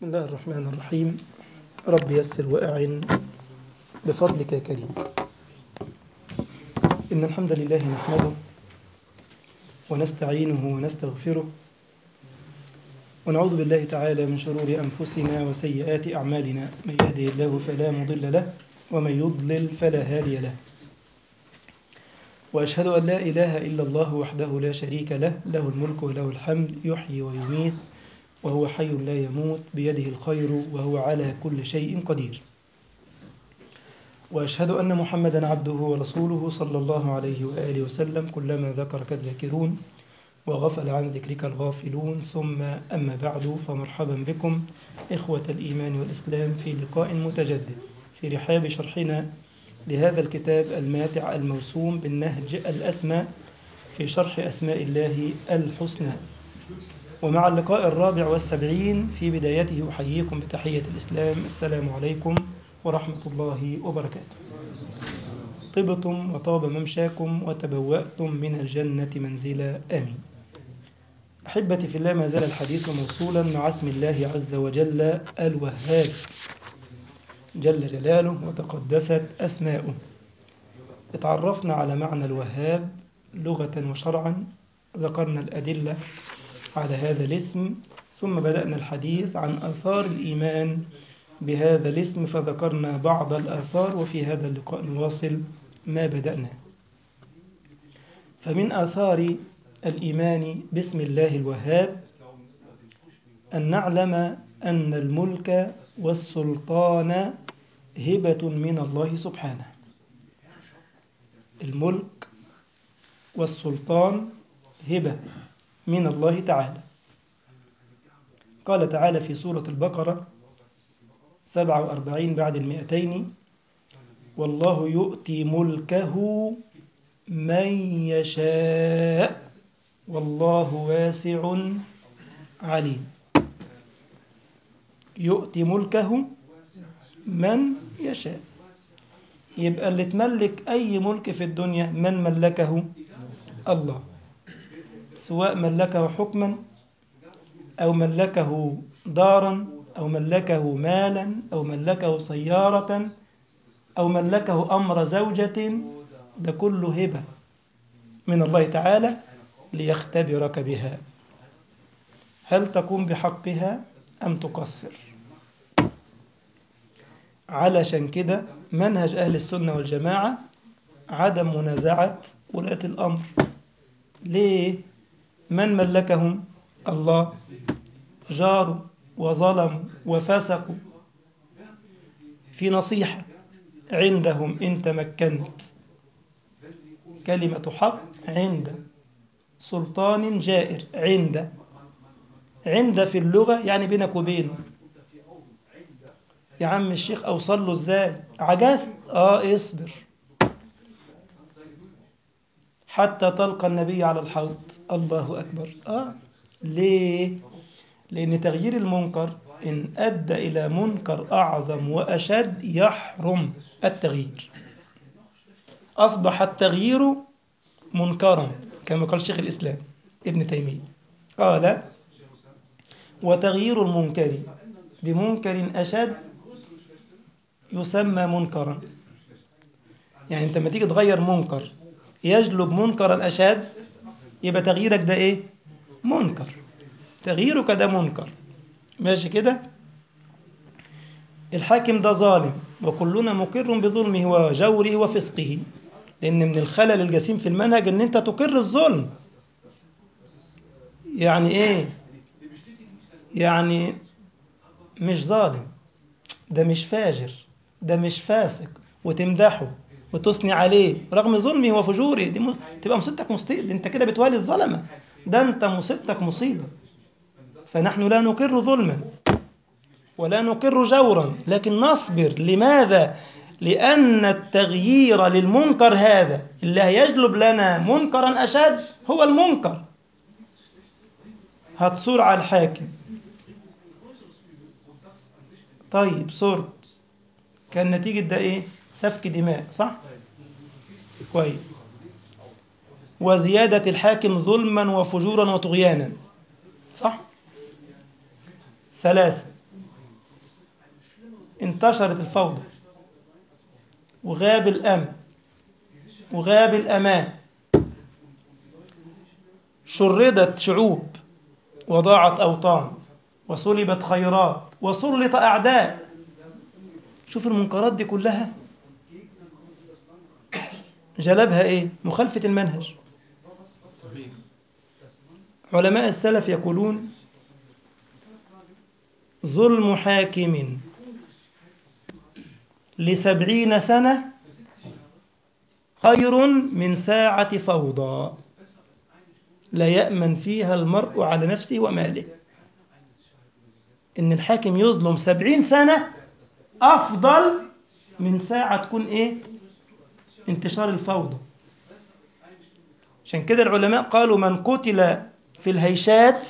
بسم الله الرحمن الرحيم رب يسر وأعن بفضلك يا كريم إن الحمد لله نحمده ونستعينه ونستغفره ونعوذ بالله تعالى من شرور أنفسنا وسيئات أعمالنا من يهده الله فلا مضل له ومن يضلل فلا هادي له وأشهد أن لا إله إلا الله وحده لا شريك له له الملك وله الحمد يحيي ويميت وهو حي لا يموت بيده الخير وهو على كل شيء قدير وأشهد أن محمدا عبده ورسوله صلى الله عليه وآله وسلم كلما ذكرك الذاكرون وغفل عن ذكرك الغافلون ثم أما بعد فمرحبا بكم إخوة الإيمان والإسلام في لقاء متجدد في رحاب شرحنا لهذا الكتاب الماتع الموسوم بالنهج الأسمى في شرح أسماء الله الحسنى ومع اللقاء الرابع والسبعين في بدايته أحييكم بتحية الإسلام السلام عليكم ورحمة الله وبركاته طبتم وطاب ممشاكم وتبوأتم من الجنة منزلا آمين أحبتي في الله ما زال الحديث موصولا مع اسم الله عز وجل الوهاب جل جلاله وتقدست أسماؤه اتعرفنا على معنى الوهاب لغة وشرعا ذكرنا الأدلة على هذا الاسم ثم بدأنا الحديث عن آثار الإيمان بهذا الاسم فذكرنا بعض الآثار وفي هذا اللقاء نواصل ما بدأنا فمن آثار الإيمان باسم الله الوهاب أن نعلم أن الملك والسلطان هبة من الله سبحانه الملك والسلطان هبة من الله تعالى قال تعالى في سورة البقرة 47 بعد المئتين والله يؤتي ملكه من يشاء والله واسع عليم يؤتي ملكه من يشاء يبقى اللي تملك أي ملك في الدنيا من ملكه الله سواء ملكه حكما أو ملكه دارا أو ملكه مالا أو ملكه سيارة أو ملكه أمر زوجة ده كله هبة من الله تعالى ليختبرك بها هل تقوم بحقها أم تقصر علشان كده منهج أهل السنة والجماعة عدم منازعة ولاة الأمر ليه؟ من ملكهم؟ الله جاروا وظلموا وفسقوا في نصيحة عندهم إن تمكنت كلمة حق عند سلطان جائر عند عند في اللغة يعني بينك وبينه يا عم الشيخ أوصل له إزاي عجزت آه اصبر حتى تلقى النبي على الحوض الله أكبر آه ليه لأن تغيير المنكر إن أدى إلى منكر أعظم وأشد يحرم التغيير أصبح التغيير منكرا كما قال شيخ الإسلام ابن تيمية قال وتغيير المنكر بمنكر أشد يسمى منكرا يعني انت لما تيجي تغير منكر يجلب منكرا أشد يبقى تغييرك ده ايه منكر تغييرك ده منكر ماشي كده الحاكم ده ظالم وكلنا مقر بظلمه وجوره وفسقه لأن من الخلل الجسيم في المنهج أن أنت تقر الظلم يعني إيه يعني مش ظالم ده مش فاجر ده مش فاسق وتمدحه وتثني عليه رغم ظلمه وفجوره دي م... تبقى مصيبتك مصيبة انت كده بتوالي الظلمة ده انت مصيبتك مصيبة فنحن لا نقر ظلما ولا نقر جورا لكن نصبر لماذا لأن التغيير للمنكر هذا اللي هيجلب لنا منكرا أشد هو المنكر هتصور على الحاكم طيب صرت كان نتيجة ده إيه سفك دماء صح كويس وزيادة الحاكم ظلما وفجورا وطغيانا صح ثلاثة انتشرت الفوضى وغاب الأمن وغاب الأمان شردت شعوب وضاعت أوطان وسلبت خيرات وسلط أعداء شوف المنكرات دي كلها جلبها إيه؟ مخالفة المنهج علماء السلف يقولون ظلم حاكم لسبعين سنة خير من ساعة فوضى لا يأمن فيها المرء على نفسه وماله إن الحاكم يظلم سبعين سنة أفضل من ساعة تكون إيه انتشار الفوضى عشان كده العلماء قالوا من قتل في الهيشات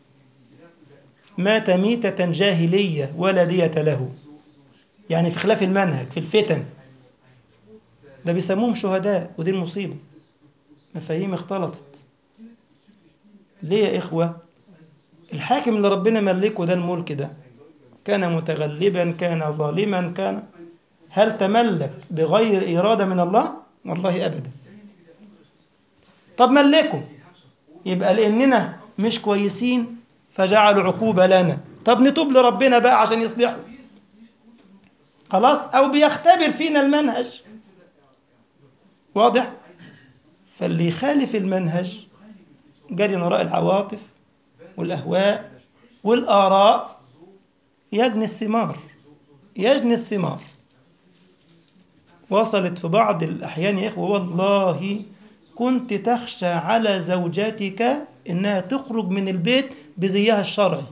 مات ميتة جاهلية ولا دية له يعني في خلاف المنهج في الفتن ده بيسموهم شهداء ودي المصيبة مفاهيم اختلطت ليه يا إخوة الحاكم اللي ربنا ملكه ده الملك ده كان متغلبا كان ظالما كان هل تملك بغير إرادة من الله والله أبدا طب ملكه يبقى لأننا مش كويسين فجعلوا عقوبة لنا طب نتوب لربنا بقى عشان يصلحه خلاص أو بيختبر فينا المنهج واضح فاللي يخالف المنهج جري وراء العواطف والأهواء والآراء يجني الثمار يجني الثمار وصلت في بعض الأحيان يا إخوة والله كنت تخشى على زوجاتك إنها تخرج من البيت بزيها الشرعي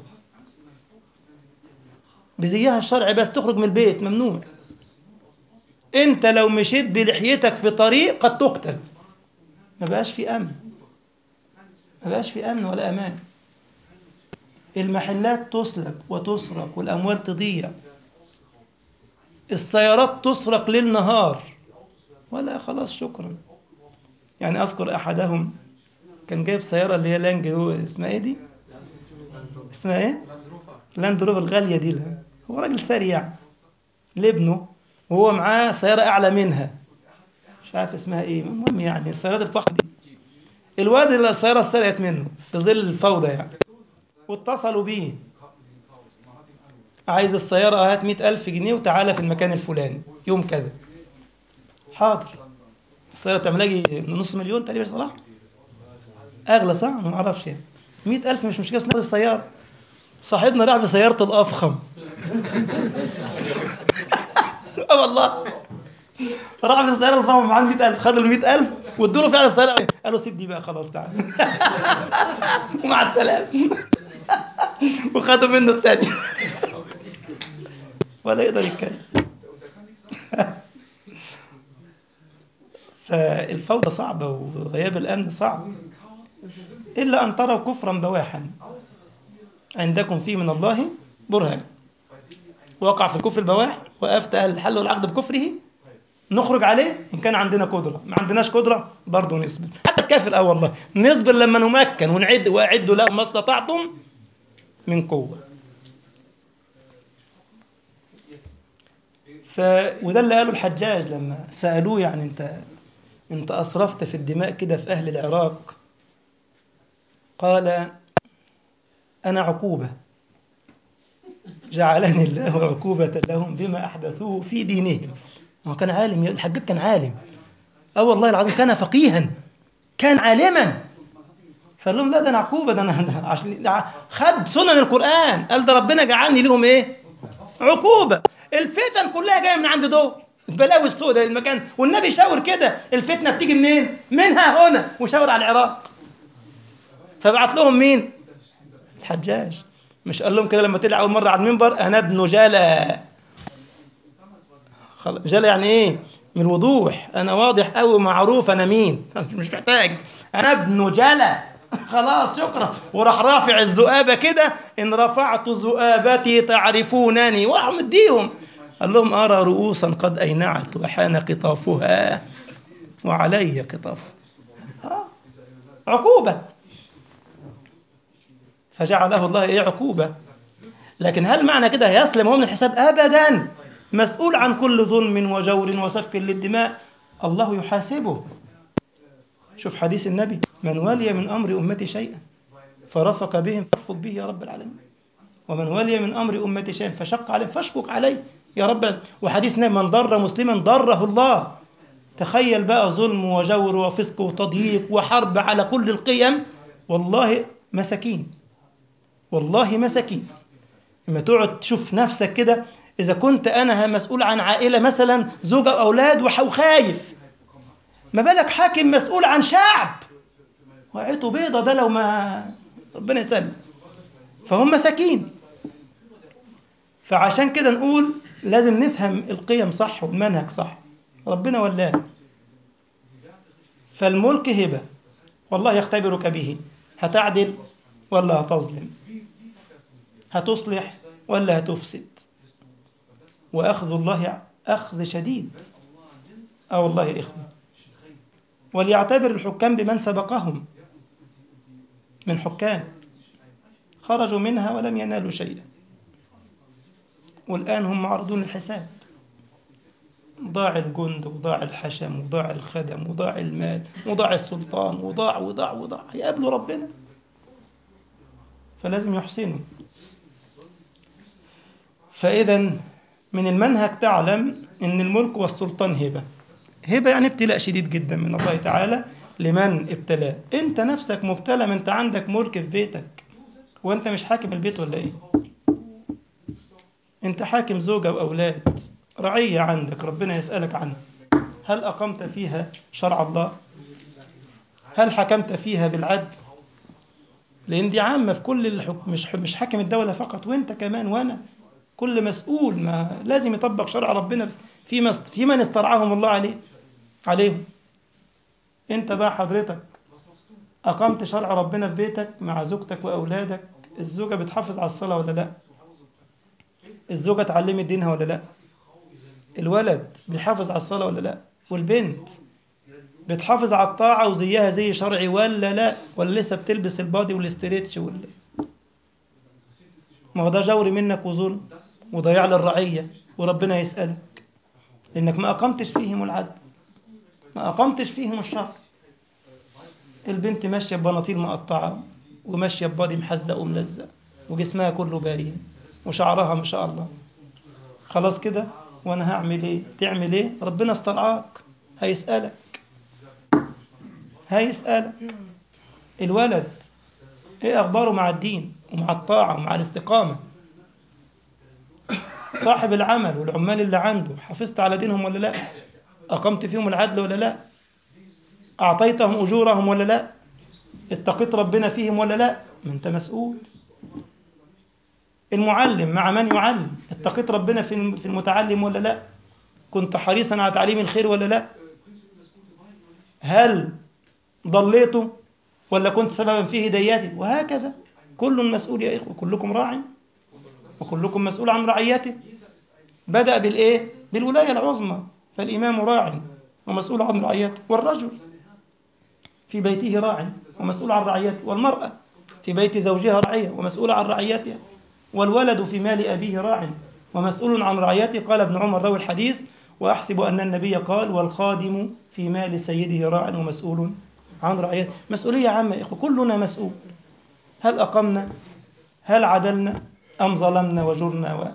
بزيها الشرعي بس تخرج من البيت ممنوع انت لو مشيت بلحيتك في طريق قد تقتل ما بقاش في امن ما بقاش في امن ولا امان المحلات تسلب وتسرق والاموال تضيع السيارات تسرق ليل نهار ولا خلاص شكرا يعني اذكر احدهم كان جايب سياره اللي هي لانج اسمها ايه دي اسمها ايه لاند روفر الغاليه دي لها هو راجل سريع لابنه وهو معاه سياره اعلى منها مش عارف اسمها ايه المهم يعني السيارات الفخمه دي الواد اللي السياره سرقت منه في ظل الفوضى يعني واتصلوا بيه عايز السيارة هات مئة ألف جنيه وتعالى في المكان الفلاني يوم كذا حاضر السيارة تعمل نص مليون تقريبا صلاح أغلى صح ما أعرفش يعني مئة ألف مش مشكلة ناخد السيارة صاحبنا راح بسيارته الأفخم اه والله راح بالسيارة الفخمة معاه 100000 خد ال 100000 وادوا له فعلا السيارة قالوا سيب دي بقى خلاص تعالى ومع السلامة وخدوا منه الثانية ولا يقدر يتكلم فالفوضى صعبة وغياب الأمن صعب إلا أن تروا كفرا بواحا عندكم فيه من الله برهان وقع في الكفر البواح وأفتى أهل الحل والعقد بكفره نخرج عليه إن كان عندنا قدرة ما عندناش قدرة برضه نصبر حتى الكافر أه والله نصبر لما نمكن ونعد وأعدوا له ما استطعتم من قوة ف... وده اللي قاله الحجاج لما سألوه يعني أنت أنت أسرفت في الدماء كده في أهل العراق قال أنا عقوبة جعلني الله عقوبة لهم بما أحدثوه في دينهم هو كان عالم الحجاج كان عالم اه والله العظيم كان فقيها كان عالما فقال لهم لا ده انا عقوبه ده انا ده عشان خد سنن القران قال ده ربنا جعلني لهم ايه عقوبه الفتن كلها جايه من عند دول البلاوي السوداء المكان والنبي شاور كده الفتنه بتيجي منين منها هنا وشاور على العراق فبعت لهم مين الحجاج مش قال لهم كده لما طلع اول مره على المنبر انا ابن جلا جلا يعني ايه من الوضوح انا واضح قوي معروف انا مين مش محتاج انا ابن جلا خلاص شكرا وراح رافع الذؤابه كده ان رفعت ذؤابتي تعرفونني وراح مديهم قال لهم ارى رؤوسا قد اينعت وحان قطافها وعلي قطاف عقوبه فجعله الله ايه عقوبه لكن هل معنى كده يسلم هو من الحساب ابدا مسؤول عن كل ظلم وجور وسفك للدماء الله يحاسبه شوف حديث النبي من ولي من أمر أمتي شيئا فرفق بهم فارفق به يا رب العالمين ومن ولي من أمر أمتي شيئا فشق عليه فاشكك عليه يا رب وحديث النبي من ضر مسلما ضره الله تخيل بقى ظلم وجور وفسق وتضييق وحرب على كل القيم والله مساكين والله مساكين لما تقعد تشوف نفسك كده إذا كنت أنا مسؤول عن عائلة مثلا زوجة وأولاد وخايف ما بالك حاكم مسؤول عن شعب وقعته بيضة ده لو ما ربنا يسلم فهم مساكين فعشان كده نقول لازم نفهم القيم صح والمنهج صح ربنا ولاه فالملك هبة والله يختبرك به هتعدل ولا هتظلم هتصلح ولا هتفسد وأخذ الله أخذ شديد أه والله يا إخوة وليعتبر الحكام بمن سبقهم من حكام خرجوا منها ولم ينالوا شيئا والآن هم معرضون للحساب ضاع الجند وضاع الحشم وضاع الخدم وضاع المال وضاع السلطان وضاع وضاع وضاع يقابلوا ربنا فلازم يحسنوا فإذا من المنهج تعلم أن الملك والسلطان هبة هبة يعني ابتلاء شديد جدا من الله تعالى لمن ابتلاه انت نفسك مبتلى ما انت عندك ملك في بيتك وانت مش حاكم البيت ولا ايه انت حاكم زوجة واولاد رعية عندك ربنا يسألك عنها هل أقمت فيها شرع الله هل حكمت فيها بالعدل لأن دي عامة في كل الحكم مش مش حاكم الدولة فقط وأنت كمان وأنا كل مسؤول ما لازم يطبق شرع ربنا فيما في من استرعاهم الله عليه عليهم أنت بقى حضرتك أقمت شرع ربنا في بيتك مع زوجتك وأولادك الزوجة بتحافظ على الصلاة ولا لا الزوجة اتعلمت دينها ولا لا الولد بيحافظ على الصلاة ولا لا والبنت بتحافظ على الطاعة وزيها زي شرعي ولا لا ولا لسه بتلبس البادي والاستريتش ولا ما هو ده جور منك وظلم وضياع للرعية وربنا يسألك لأنك ما أقمتش فيهم العدل ما أقمتش فيهم الشرع البنت ماشية ببناطيل مقطعة وماشية ببادي محزق وملزق وجسمها كله باين وشعرها ما شاء الله خلاص كده وانا هعمل ايه تعمل ايه ربنا استرعاك هيسألك هيسألك الولد ايه اخباره مع الدين ومع الطاعة ومع الاستقامة صاحب العمل والعمال اللي عنده حافظت على دينهم ولا لا أقمت فيهم العدل ولا لا أعطيتهم أجورهم ولا لا اتقيت ربنا فيهم ولا لا ما أنت مسؤول المعلم مع من يعلم اتقيت ربنا في المتعلم ولا لا كنت حريصا على تعليم الخير ولا لا هل ضليته ولا كنت سببا في هدايته وهكذا كل مسؤول يا إخوة كلكم راع وكلكم مسؤول عن رعيته بدأ بالإيه بالولاية العظمى فالإمام راع ومسؤول عن رعيته والرجل في بيته راع ومسؤول عن رعيته والمرأة في بيت زوجها راعية ومسؤولة عن رعيتها والولد في مال أبيه راع ومسؤول عن رعيته قال ابن عمر روي الحديث وأحسب أن النبي قال والخادم في مال سيده راع ومسؤول عن رعيته مسؤولية عامة يا إخوة كلنا مسؤول هل أقمنا هل عدلنا أم ظلمنا وجرنا و...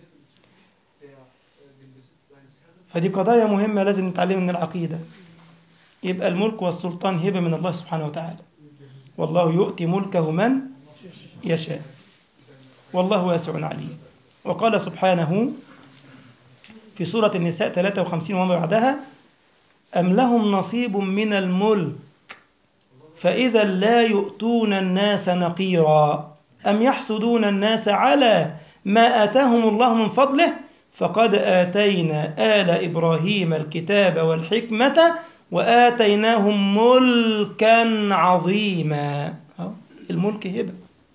فدي قضايا مهمة لازم نتعلمها من العقيدة يبقى الملك والسلطان هبة من الله سبحانه وتعالى والله يؤتي ملكه من يشاء والله واسع عليم وقال سبحانه في سورة النساء 53 وما بعدها أم لهم نصيب من الملك فإذا لا يؤتون الناس نقيرا أم يحسدون الناس على ما آتاهم الله من فضله فقد آتينا آل إبراهيم الكتاب والحكمة وآتيناهم ملكا عظيما الملك هبة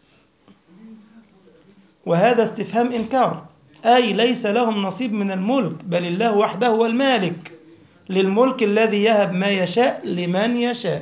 وهذا استفهام إنكار أي ليس لهم نصيب من الملك بل الله وحده هو المالك للملك الذي يهب ما يشاء لمن يشاء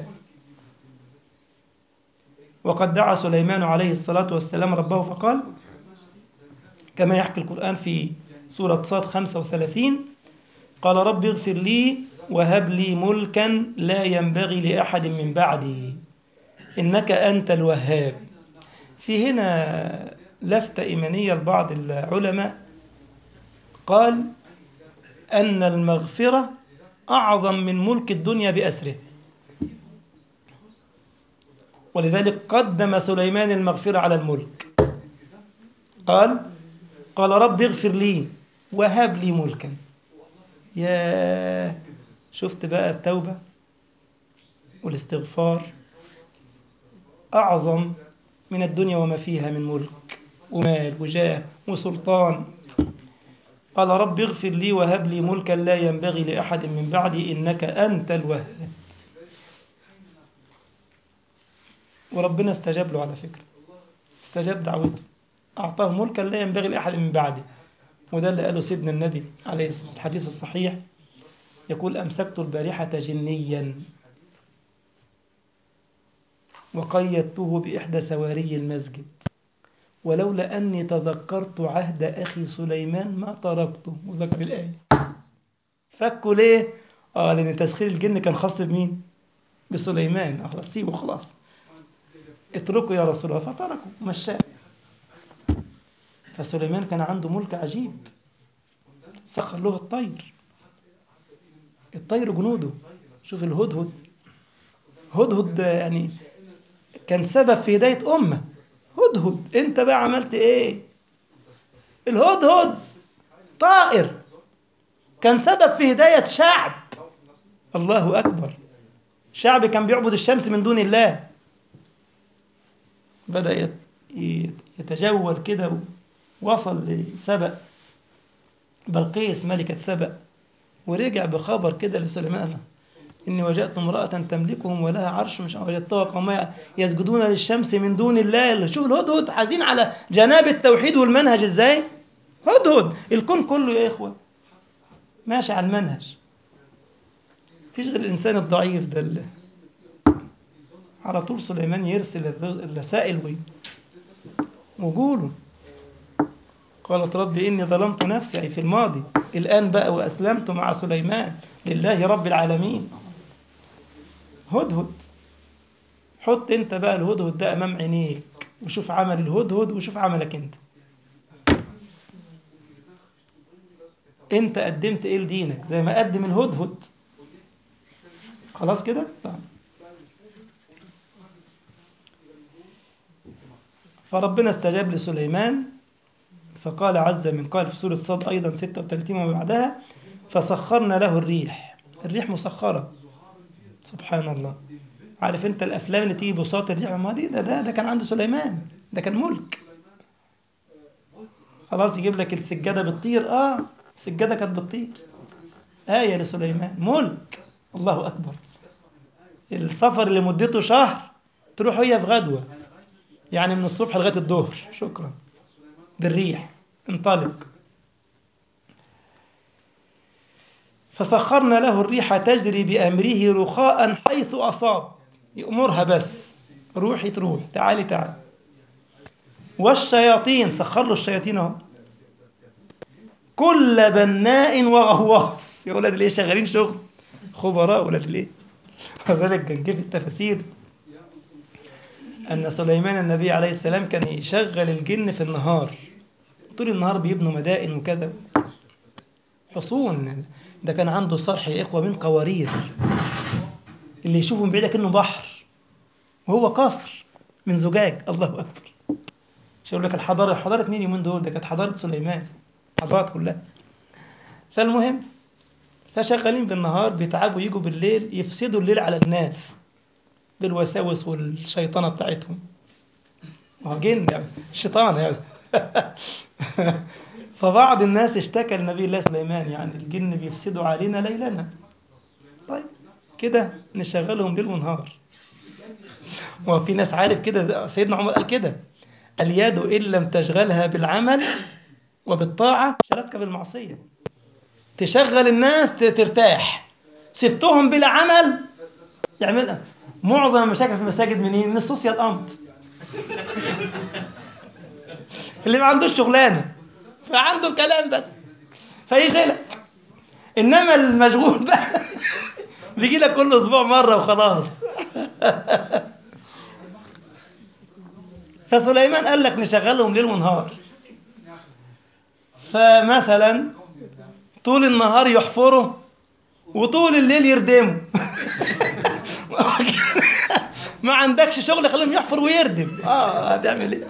وقد دعا سليمان عليه الصلاة والسلام ربه فقال كما يحكي القرآن في سورة صاد 35 قال رب اغفر لي وهب لي ملكا لا ينبغي لأحد من بعدي إنك أنت الوهاب في هنا لفتة إيمانية لبعض العلماء قال أن المغفرة أعظم من ملك الدنيا بأسره ولذلك قدم سليمان المغفرة على الملك قال قال رب اغفر لي وهب لي ملكا يا شفت بقى التوبة والاستغفار أعظم من الدنيا وما فيها من ملك ومال وجاه وسلطان قال رب اغفر لي وهب لي ملكا لا ينبغي لأحد من بعدي إنك أنت الوهاب وربنا استجاب له على فكرة استجاب دعوته أعطاه ملكا لا ينبغي لأحد من بعده وده اللي قاله سيدنا النبي عليه الحديث الصحيح يقول أمسكت البارحة جنيا وقيدته بإحدى سواري المسجد ولولا أني تذكرت عهد أخي سليمان ما تركته وذكر الآية فكوا ليه؟ آه لأن تسخير الجن كان خاص بمين؟ بسليمان آه خلاص سيبه خلاص اتركوا يا رسول الله فتركوا مشاه فسليمان كان عنده ملك عجيب سخر له الطير الطير جنوده شوف الهدهد هدهد يعني كان سبب في هداية أمة هدهد انت بقى عملت ايه الهدهد طائر كان سبب في هداية شعب الله أكبر شعب كان بيعبد الشمس من دون الله بدأ يتجول كده وصل لسبأ بلقيس ملكة سبأ ورجع بخبر كده لسليمان قال إني وجدت امرأة تملكهم ولها عرش مش وجدتها قوما يسجدون للشمس من دون الله شوف الهدهد حزين على جناب التوحيد والمنهج ازاي هدهد الكون كله يا إخوة ماشي على المنهج فيش غير الإنسان الضعيف ده اللي على طول سليمان يرسل الرسائل وقولوا قالت رب إني ظلمت نفسي أي في الماضي الآن بقى وأسلمت مع سليمان لله رب العالمين هدهد حط انت بقى الهدهد ده أمام عينيك وشوف عمل الهدهد وشوف عملك انت انت قدمت ايه لدينك زي ما قدم الهدهد خلاص كده طيب. فربنا استجاب لسليمان فقال عز من قال في سورة صاد أيضا 36 وما بعدها فسخرنا له الريح الريح مسخرة سبحان الله عارف انت الافلام اللي تيجي بساط الريح ما دي ده, ده ده كان عند سليمان ده كان ملك خلاص يجيب لك السجاده بتطير اه السجاده كانت بتطير آية لسليمان ملك الله أكبر السفر اللي مدته شهر تروح هي في غدوة يعني من الصبح لغاية الظهر شكرا بالريح انطلق فسخرنا له الريح تجري بأمره رخاء حيث أصاب يأمرها بس روحي تروح تعالي تعالي والشياطين سخر له الشياطين اهو كل بناء وغواص يا ولاد ليه شغالين شغل خبراء ولاد ليه وذلك كان جه في التفاسير أن سليمان النبي عليه السلام كان يشغل الجن في النهار طول النهار بيبنوا مدائن وكذا حصون ده كان عنده صرح يا إخوة من قوارير اللي يشوفه من بعيد كأنه بحر وهو قصر من زجاج الله أكبر مش هقول لك الحضارة حضارة مين يومين دول ده كانت حضارة سليمان حضارات كلها فالمهم فشغالين بالنهار بيتعبوا يجوا بالليل يفسدوا الليل على الناس بالوساوس والشيطنة بتاعتهم هو جن يعني شيطان يعني فبعض الناس اشتكى لنبي الله سليمان يعني الجن بيفسدوا علينا ليلنا طيب كده نشغلهم ليل ونهار وفي ناس عارف كده سيدنا عمر قال كده اليد إن لم تشغلها بالعمل وبالطاعة شغلتك بالمعصية تشغل الناس ترتاح سبتهم بلا عمل يعمل معظم المشاكل في المساجد منين؟ من السوسيال أمت اللي ما عندوش شغلانة فعنده كلام بس فيشغلك انما المشغول بقى بيجي لك كل اسبوع مره وخلاص فسليمان قال لك نشغلهم ليل ونهار فمثلا طول النهار يحفروا وطول الليل يردموا ما عندكش شغل خليهم يحفر ويردم اه هتعمل ايه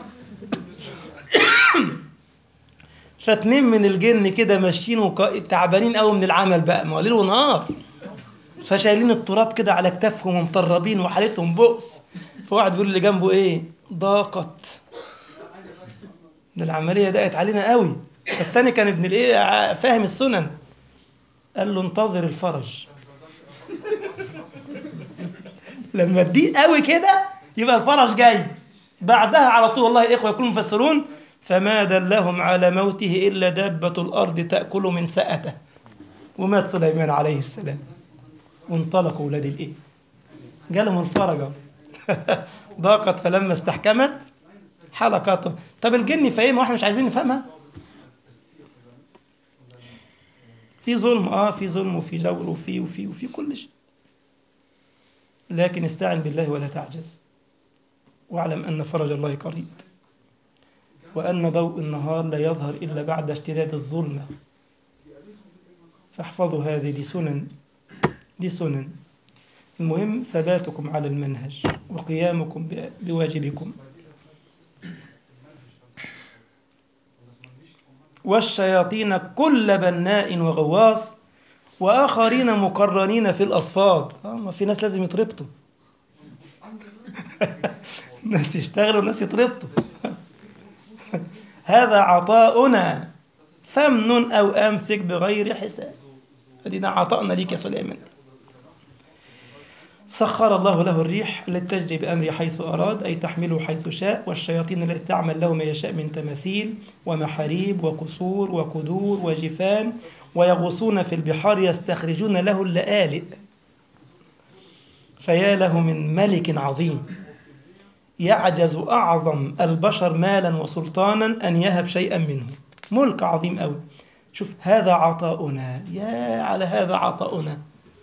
فاتنين من الجن كده ماشيين وكا- تعبانين قوي من العمل بقى ما هو ليل ونهار فشايلين التراب كده على كتافهم ومطربين وحالتهم بؤس فواحد بيقول اللي جنبه ايه ضاقت ده العمليه ضاقت علينا قوي التاني كان ابن الايه ع- فاهم السنن قال له انتظر الفرج لما تضيق قوي كده يبقى الفرج جاي بعدها على طول والله اخوه يقولون مفسرون فما دلهم على موته الا دابه الارض تاكل من سأته ومات سليمان عليه السلام وانطلقوا ولاد الايه جالهم الفرج أهو. ضاقت فلما استحكمت حلقاته طب الجن فاهمها واحنا مش عايزين نفهمها في ظلم اه في ظلم وفي جور وفي وفي وفي كل شيء لكن استعن بالله ولا تعجز واعلم ان فرج الله قريب وان ضوء النهار لا يظهر الا بعد اشتداد الظلمه فاحفظوا هذه دي سنن دي سنن المهم ثباتكم على المنهج وقيامكم ب- بواجبكم والشياطين كل بناء وغواص وآخرين مقرنين في الأصفاد آه ما في ناس لازم يتربطوا ناس يشتغلوا وناس يتربطوا هذا عطاؤنا فمن أو أمسك بغير حساب أدينا عطاءنا ليك يا سليمان سخر الله له الريح التي تجري بأمره حيث أراد أي تحمله حيث شاء والشياطين التي تعمل له ما يشاء من تماثيل ومحاريب وكسور وكدور وجفان ويغوصون في البحار يستخرجون له اللآلئ فيا له من ملك عظيم يعجز أعظم البشر مالا وسلطانا أن يهب شيئا منه ملك عظيم أوي شوف هذا عطاؤنا يا على هذا عطاؤنا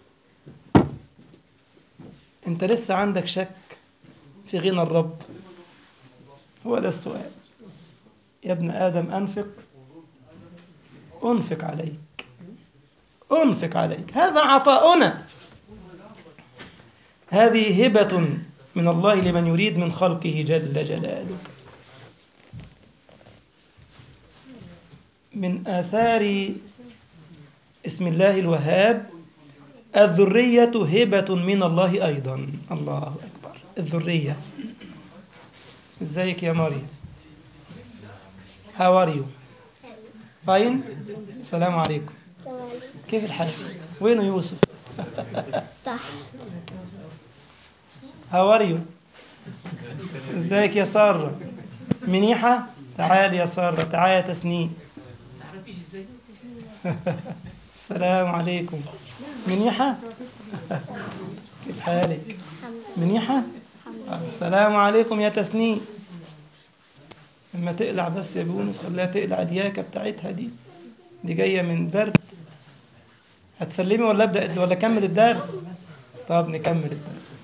انت لسه عندك شك في غنى الرب هو ده السؤال يا ابن آدم أنفق أنفق عليك أنفق عليك هذا عطاؤنا هذه هبة من الله لمن يريد من خلقه جل جلاله من آثار اسم الله الوهاب الذرية هبة من الله أيضا الله أكبر الذرية ازيك يا مريم How are you? Fine? السلام عليكم كيف الحال؟ وين يوسف؟ تحت How are you? ازيك يا سارة؟ منيحة؟ تعال يا سارة تعال يا تسنيم السلام عليكم منيحة؟ كيف حالك؟ منيحة؟ السلام عليكم يا تسنيم لما تقلع بس يا بونس خليها تقلع الياكة بتاعتها دي دي جاية من برد هتسلمي ولا ابدأ ولا اكمل الدرس؟ طب نكمل الدرس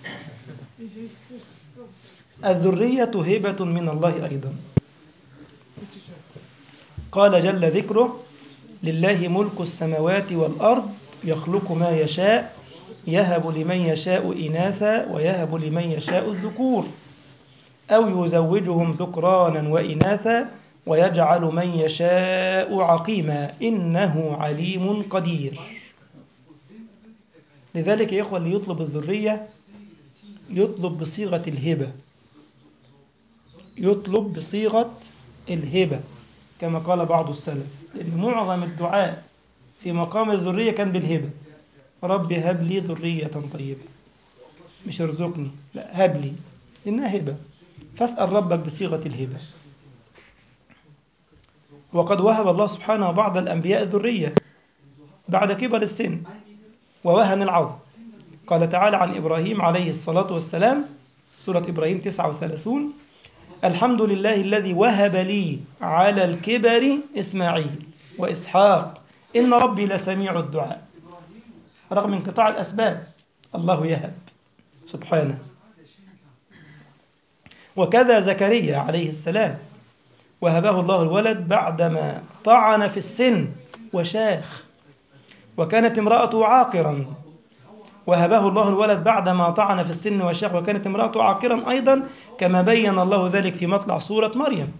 الذرية هبة من الله أيضا قال جل ذكره لله ملك السماوات والأرض يخلق ما يشاء يهب لمن يشاء إناثا ويهب لمن يشاء الذكور أو يزوجهم ذكرانا وإناثا ويجعل من يشاء عقيما إنه عليم قدير لذلك يا إخوة اللي يطلب الذرية يطلب بصيغة الهبة يطلب بصيغة الهبة كما قال بعض السلف لأن معظم الدعاء في مقام الذرية كان بالهبة رب هب لي ذرية طيبة مش ارزقني لا هب لي إنها هبة فاسأل ربك بصيغة الهبة وقد وهب الله سبحانه بعض الأنبياء ذرية بعد كبر السن ووهن العظم قال تعالى عن إبراهيم عليه الصلاة والسلام سورة إبراهيم 39 الحمد لله الذي وهب لي على الكبر إسماعيل وإسحاق إن ربي لسميع الدعاء رغم انقطاع الأسباب الله يهب سبحانه وكذا زكريا عليه السلام وهبه الله الولد بعدما طعن في السن وشاخ وكانت امرأته عاقرا وهبه الله الولد بعدما طعن في السن وشاخ وكانت امرأته عاقرا أيضا كما بين الله ذلك في مطلع سورة مريم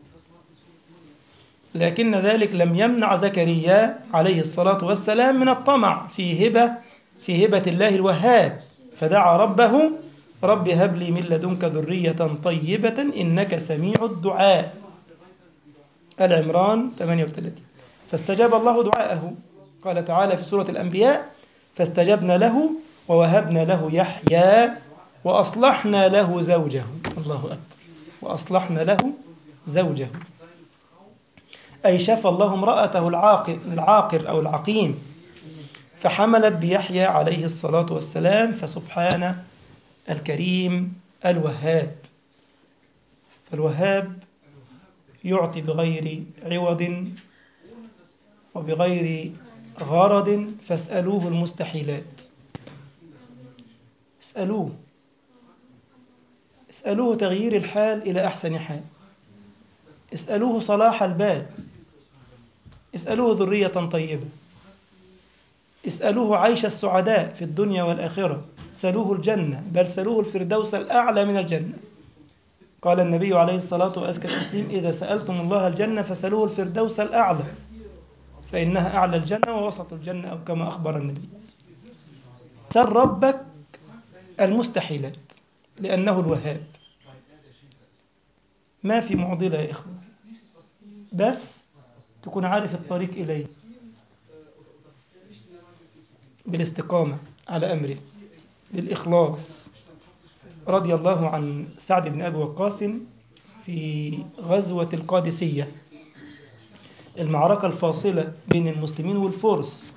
لكن ذلك لم يمنع زكريا عليه الصلاة والسلام من الطمع في هبة في هبة الله الوهاب فدعا ربه رب هب لي من لدنك ذرية طيبة إنك سميع الدعاء العمران 38 فاستجاب الله دعاءه قال تعالى في سورة الأنبياء فاستجبنا له ووهبنا له يحيى وأصلحنا له زوجه الله أكبر وأصلحنا له زوجه أي شفى الله امرأته العاقر, العاقر أو العقيم فحملت بيحيى عليه الصلاة والسلام فسبحان الكريم الوهاب فالوهاب يعطي بغير عوض وبغير غرض فاسألوه المستحيلات اسألوه اسألوه تغيير الحال إلى أحسن حال اسألوه صلاح البال اسألوه ذرية طيبة اسألوه عيش السعداء في الدنيا والآخرة سلوه الجنة بل سلوه الفردوس الأعلى من الجنة قال النبي عليه الصلاة وأزكى التسليم إذا سألتم الله الجنة فسلوه الفردوس الأعلى فإنها أعلى الجنة ووسط الجنة أو كما أخبر النبي سل ربك المستحيلات لأنه الوهاب ما في معضلة يا إخوة بس تكون عارف الطريق إليه بالاستقامة على أمره بالإخلاص رضي الله عن سعد بن أبي وقاص في غزوة القادسية المعركة الفاصلة بين المسلمين والفرس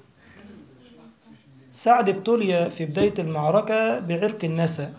سعد ابتلي في بداية المعركة بعرق النسا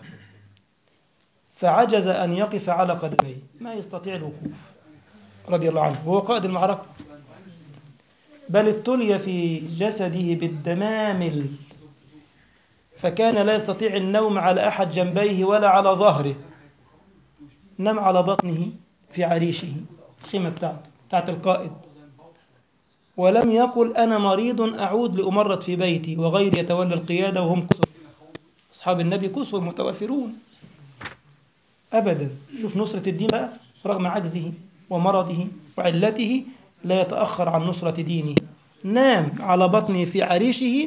فعجز أن يقف على قدميه ما يستطيع الوقوف رضي الله عنه وهو قائد المعركة بل ابتلي في جسده بالدمامل فكان لا يستطيع النوم على أحد جنبيه ولا على ظهره نام على بطنه في عريشه الخيمة بتاعته بتاعت القائد ولم يقل أنا مريض أعود لأمرض في بيتي وغير يتولى القيادة وهم كثر أصحاب النبي كثر متوافرون أبدا شوف نصرة الدين بقى رغم عجزه ومرضه وعلته لا يتأخر عن نصرة دينه نام على بطنه في عريشه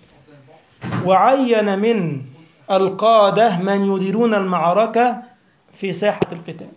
وعين من القادة من يديرون المعركة في ساحة القتال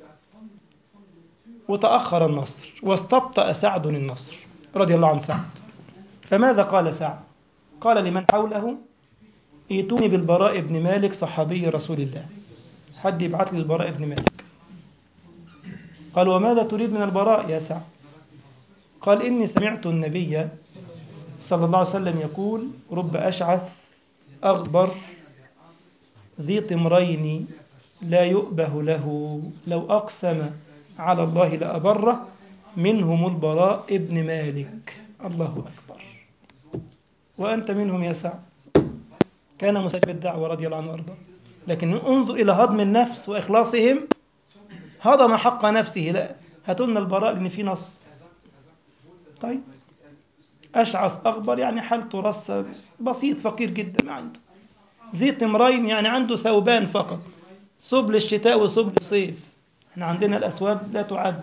وتأخر النصر واستبطأ سعد النصر رضي الله عن سعد فماذا قال سعد قال لمن حوله ائتوني بالبراء بن مالك صحابي رسول الله حد يبعث لي البراء بن مالك قال وماذا تريد من البراء يا سعد قال إني سمعت النبي صلى الله عليه وسلم يقول رب أشعث أغبر ذي طمرين لا يؤبه له لو أقسم على الله لأبره منهم البراء ابن مالك الله أكبر وأنت منهم يا سعد كان مستجاب الدعوة رضي الله عنه وارضاه لكن انظر إلى هضم النفس وإخلاصهم هضم حق نفسه لا هاتوا لنا البراء لأن في نص طيب أشعث أغبر يعني حالته رصة بسيط فقير جدا ما عنده ذي طمرين يعني عنده ثوبان فقط ثوب للشتاء وثوب للصيف احنا عندنا الأسواب لا تعد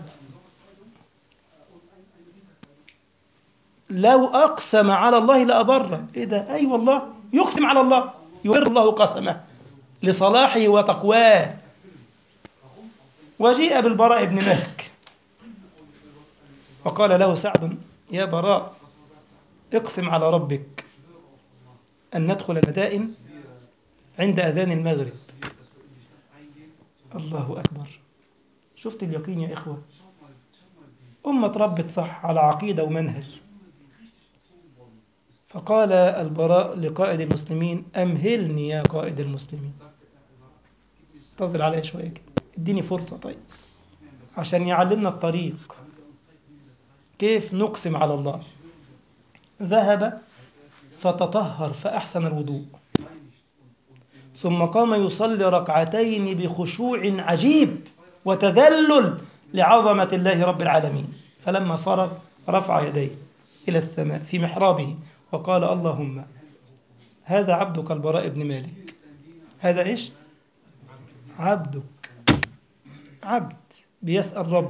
لو أقسم على الله لأبره إيه ده أي أيوة والله يقسم على الله يبر الله قسمه لصلاحه وتقواه وجيء بالبراء بن مالك وقال له سعد يا براء اقسم على ربك أن ندخل المدائن عند أذان المغرب الله أكبر شفت اليقين يا إخوة أمة ربت صح على عقيدة ومنهج فقال البراء لقائد المسلمين أمهلني يا قائد المسلمين انتظر عليا شوية كده اديني فرصة طيب عشان يعلمنا الطريق كيف نقسم على الله ذهب فتطهر فأحسن الوضوء ثم قام يصلي ركعتين بخشوع عجيب وتذلل لعظمة الله رب العالمين فلما فرغ رفع يديه إلى السماء في محرابه وقال اللهم هذا عبدك البراء بن مالك هذا إيش عبدك عبد بيسأل رب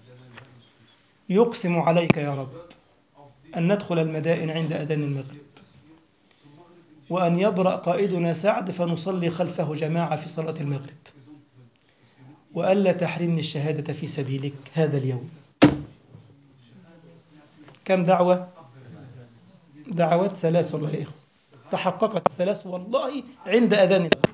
يقسم عليك يا رب أن ندخل المدائن عند أذان المغرب وأن يبرأ قائدنا سعد فنصلي خلفه جماعة في صلاة المغرب وألا تحرمني الشهادة في سبيلك هذا اليوم كم دعوة دعوات ثلاث والله يا إخوة تحققت الثلاث والله عند أذان المغرب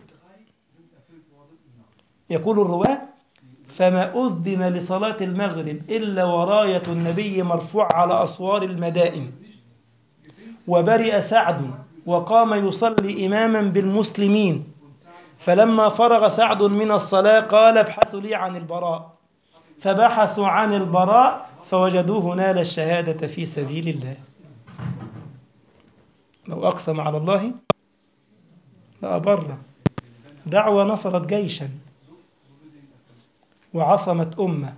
يقول الرواة فما أذن لصلاة المغرب إلا وراية النبي مرفوع على أسوار المدائن وبرئ سعد وقام يصلي إماما بالمسلمين فلما فرغ سعد من الصلاة قال ابحثوا لي عن البراء فبحثوا عن البراء فوجدوه نال الشهادة في سبيل الله لو أقسم على الله لأبر دعوة نصرت جيشا وعصمت أمة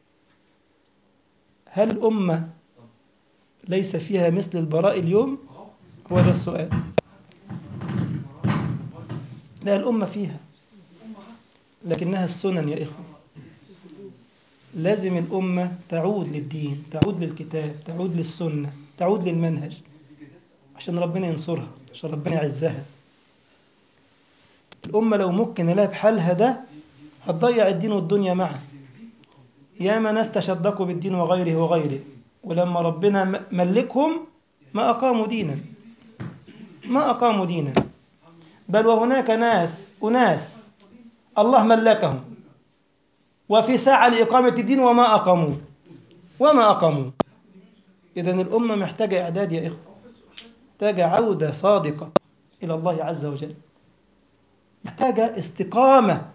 هل الأمة ليس فيها مثل البراء اليوم هو ده السؤال لا الأمة فيها لكنها السنن يا إخوة لازم الأمة تعود للدين تعود للكتاب تعود للسنة تعود للمنهج عشان ربنا ينصرها عشان ربنا يعزها الأمة لو ممكن لها بحالها ده هتضيع الدين والدنيا معا ياما ناس تشدقوا بالدين وغيره وغيره ولما ربنا ملكهم ما أقاموا دينا ما أقاموا دينا بل وهناك ناس أناس الله ملكهم وفي ساعة لإقامة الدين وما أقاموه وما أقاموه إذا الأمة محتاجة إعداد يا إخوة محتاجة عودة صادقة إلى الله عز وجل محتاجة استقامة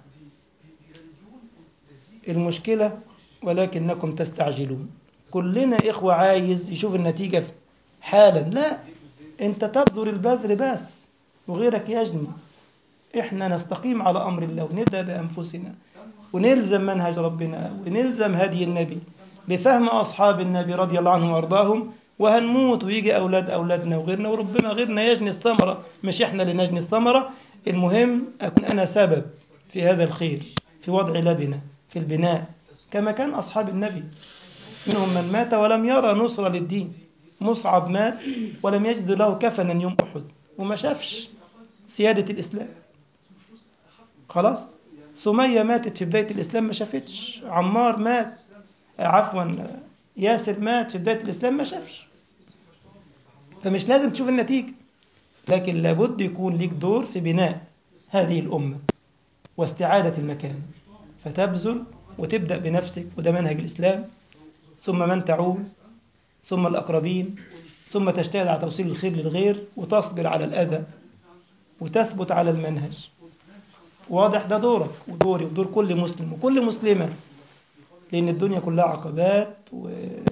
المشكلة ولكنكم تستعجلون كلنا إخوة عايز يشوف النتيجة حالا لا أنت تبذر البذر بس وغيرك يجني إحنا نستقيم على أمر الله ونبدأ بأنفسنا ونلزم منهج ربنا ونلزم هدي النبي بفهم أصحاب النبي رضي الله عنهم وأرضاهم وهنموت ويجي أولاد أولادنا وغيرنا وربما غيرنا يجني الثمرة مش إحنا اللي نجني الثمرة المهم أكون أنا سبب في هذا الخير في وضع لبنة في البناء كما كان أصحاب النبي منهم من مات ولم يرى نصرة للدين مصعب مات ولم يجد له كفنا يوم أحد وما شافش سيادة الإسلام خلاص سمية ماتت في بداية الإسلام ما شافتش عمار مات عفوا ياسر مات في بداية الإسلام ما شافش فمش لازم تشوف النتيجة لكن لابد يكون ليك دور في بناء هذه الأمة واستعادة المكان فتبذل وتبدأ بنفسك وده منهج الإسلام ثم من تعول ثم الأقربين ثم تجتهد على توصيل الخير للغير وتصبر على الأذى وتثبت على المنهج واضح ده دورك ودوري ودور كل مسلم وكل مسلمة لأن الدنيا كلها عقبات و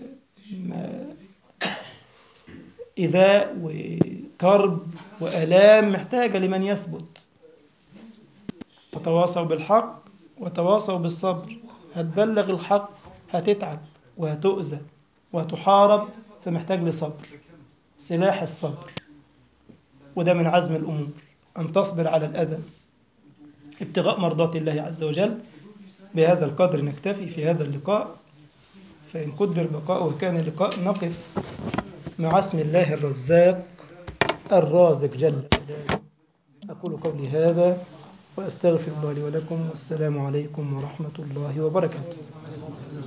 إذاء وكرب وآلام محتاجة لمن يثبت وتواصوا بالحق وتواصوا بالصبر هتبلغ الحق هتتعب وهتؤذى وهتحارب فمحتاج لصبر سلاح الصبر وده من عزم الأمور أن تصبر على الأذى ابتغاء مرضات الله عز وجل بهذا القدر نكتفي في هذا اللقاء فإن قدر بقاء وكان لقاء نقف مع اسم الله الرزاق الرازق جل جلاله أقول قولي هذا وأستغفر الله لي ولكم والسلام عليكم ورحمة الله وبركاته